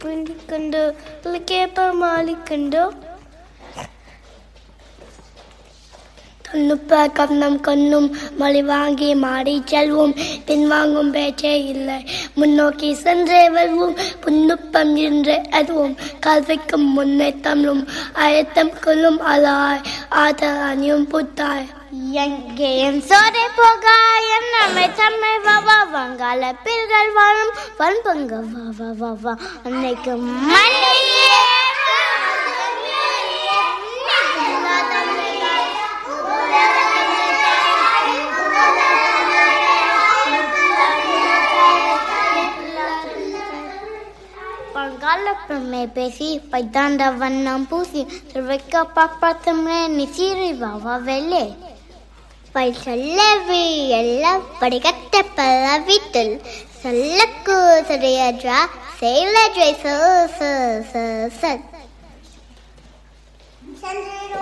பிடிக்கண்டு கேப்ப மாலிக்கண்டோ தொன்னுப்ப கண்ணம் கண்ணும் மொழி வாங்கி மாடி செல்வோம் பின்வாங்கும் பேச்சே இல்லை முன்னோக்கி சென்றே வருவோம் புன்னுப்பம் என்று அதுவும் கல்விக்கும் முன்னே தமிழும் அழுத்தம் கொள்ளும் அலாய் ஆதல் அணியும் புத்தாய் எங்கேயும் சோதை போக என்னமை தம்மை வா வா வங்காள பில்கள் வாழும் வன்பங்க வா வா வா வா அன்னைக்கு மண்ணிலே பங்காள பெருமை பேசி பைத்தாண்ட வண்ணம் பூசி திருவைக்க பாப்பாத்தமே நிசீரி வாவா வெள்ளே பை சொல்லவி எல்லாம் படிக்கட்ட பல வீட்டில் சொல்லக்கு சரியஜா செயலஜை ச ச ச ச